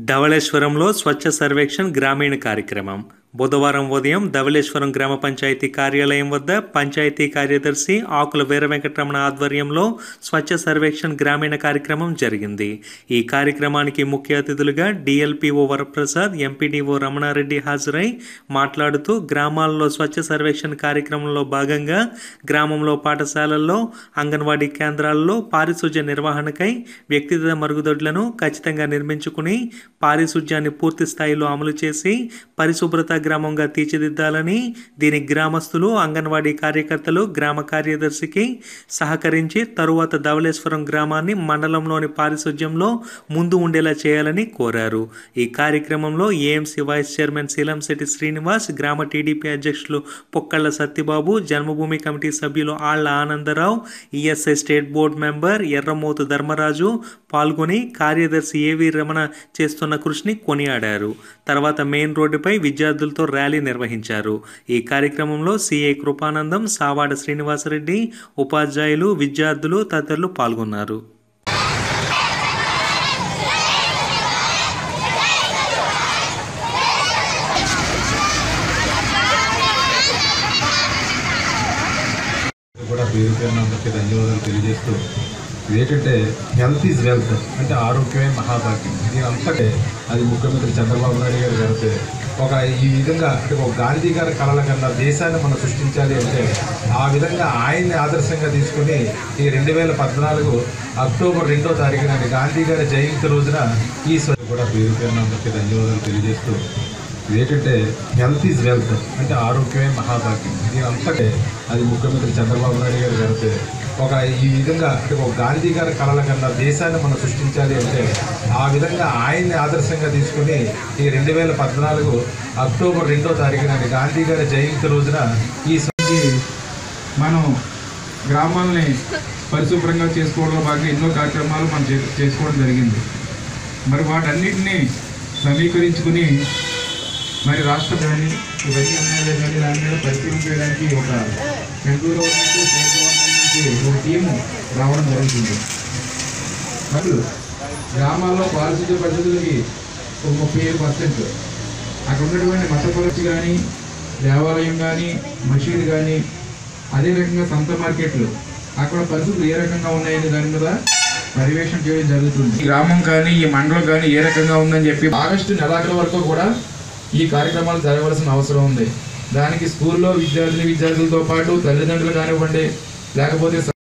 ధవళేశ్వరంలో స్వచ్ఛ సర్వేక్షణ్ గ్రామీణ కార్యక్రమం బుధవారం ఉదయం ధవళేశ్వరం గ్రామ పంచాయతీ కార్యాలయం వద్ద పంచాయతీ కార్యదర్శి ఆకుల వీర వెంకటరమణ ఆధ్వర్యంలో స్వచ్ఛ సర్వేక్షణ్ గ్రామీణ కార్యక్రమం జరిగింది ఈ కార్యక్రమానికి ముఖ్య అతిథులుగా డిఎల్పిఓ వరప్రసాద్ ఎంపీడీఓ రమణారెడ్డి హాజరై మాట్లాడుతూ గ్రామాల్లో స్వచ్ఛ సర్వేక్షణ్ కార్యక్రమంలో భాగంగా గ్రామంలో పాఠశాలల్లో అంగన్వాడీ కేంద్రాల్లో పారిశుధ్య నిర్వహణకై వ్యక్తిగత మరుగుదొడ్లను ఖచ్చితంగా నిర్మించుకుని పారిశుధ్యాన్ని పూర్తి స్థాయిలో అమలు చేసి పరిశుభ్రత గ్రామంగా తీర్చిదిద్దాలని దీని గ్రామస్తులు అంగన్వాడీ కార్యకర్తలు గ్రామ కార్యదర్శికి సహకరించి తరువాత ధవళేశ్వరం గ్రామాన్ని మండలంలోని పారిశుధ్యంలో ముందు ఉండేలా చేయాలని కోరారు ఈ కార్యక్రమంలో AMC vice chairman Seelamsetti Srinivas గ్రామ టీడీపీ అధ్యక్షులు పొక్కళ్ల సత్యబాబు జన్మభూమి కమిటీ సభ్యులు Alla Anandarao ESI state board member Erramothu Dharmaraju పాల్గొని కార్యదర్శి ఏవి రమణ చేస్తున్న కృషిని కొనియాడారు తర్వాత మెయిన్ రోడ్డుపై విద్యార్థులతో ర్యాలీ నిర్వహించారు ఈ కార్యక్రమంలో సిఐ కృపానందం సావాడ శ్రీనివాసరెడ్డి ఉపాధ్యాయులు విద్యార్థులు తదితరులు పాల్గొన్నారు కూడా పేరు పేరున అందరికీ ధన్యవాదాలు తెలియజేస్తూ ఇదేంటంటే హెల్త్ ఈజ్ వెల్త్ అంటే ఆరోగ్యమే మహాభాగ్యం దీని అంతటే అది ముఖ్యమంత్రి చంద్రబాబు నాయుడు గారు జరిగితే ఒక ఈ విధంగా అంటే ఒక గాంధీ గారి కళల కన్నా దేశాన్ని మనం సృష్టించాలి అంటే ఆ విధంగా ఆయన్ని ఆదర్శంగా తీసుకుని ఈ రెండు వేల పద్నాలుగు అక్టోబర్ రెండో తారీఖున గాంధీ గారి జయంతి రోజున ఈ స్వ- కూడా పేరు పేరున అందరికీ ధన్యవాదాలు తెలియజేస్తూ ఇదేంటంటే హెల్త్ ఈజ్ వెల్త్ అంటే ఆరోగ్యమే మహాభాగ్యం దీని అంతటే అది ముఖ్యమంత్రి చంద్రబాబు నాయుడు గారు జరిగితే ఒక ఈ విధంగా అంటే ఒక గాంధీ గారి కళల కన్నా దేశాన్ని మనం సృష్టించాలి అంటే ఆ విధంగా ఆయన్ని ఆదర్శంగా తీసుకుని ఈ రెండు వేల పద్నాలుగు అక్టోబర్ రెండో తారీఖున గాంధీ గారి జయంతి రోజున ఈ స్వ- నుంచి మనం గ్రామాలని పరిశుభ్రంగా చేసుకోవడంలో భాగంగా ఎన్నో కార్యక్రమాలు మనం చే- చేసుకోవడం జరిగింది మరి వాటన్నిటిని సమీకరించుకుని మరి రాష్ట్ర కానీ ఇవన్నీ ఎమ్మెల్యే కానీ దాని మీద పరిశీలన చేయడానికి ఒక సెంట్రల్ గవర్నమెంట్ స్టేట్ గవర్నమెంట్ నుంచి ఒక టీము రావడం జరుగుతుంది మరి గ్రామాల్లో పారిశుద్ధ్య పద్ధతులకి ఒక ముప్పై ఏడు పర్సెంట్ అక్కడ ఉన్నటువంటి మతపరచు కానీ దేవాలయం కానీ మసీదు కానీ అదే రకంగా సంత మార్కెట్లు అక్కడ పరిస్థితులు ఏ రకంగా ఉన్నాయని దాని మీద పర్యవేక్షణ చేయడం జరుగుతుంది ఈ గ్రామం కానీ ఈ మండలం కానీ ఏ రకంగా ఉందని చెప్పి ఆగస్టు నెలాఖరు వరకు కూడా ఈ కార్యక్రమాలు జరగవలసిన అవసరం ఉంది దానికి స్కూల్లో విద్యార్థిని విద్యార్థులతో పాటు తల్లిదండ్రులు కానివ్వండి లేకపోతే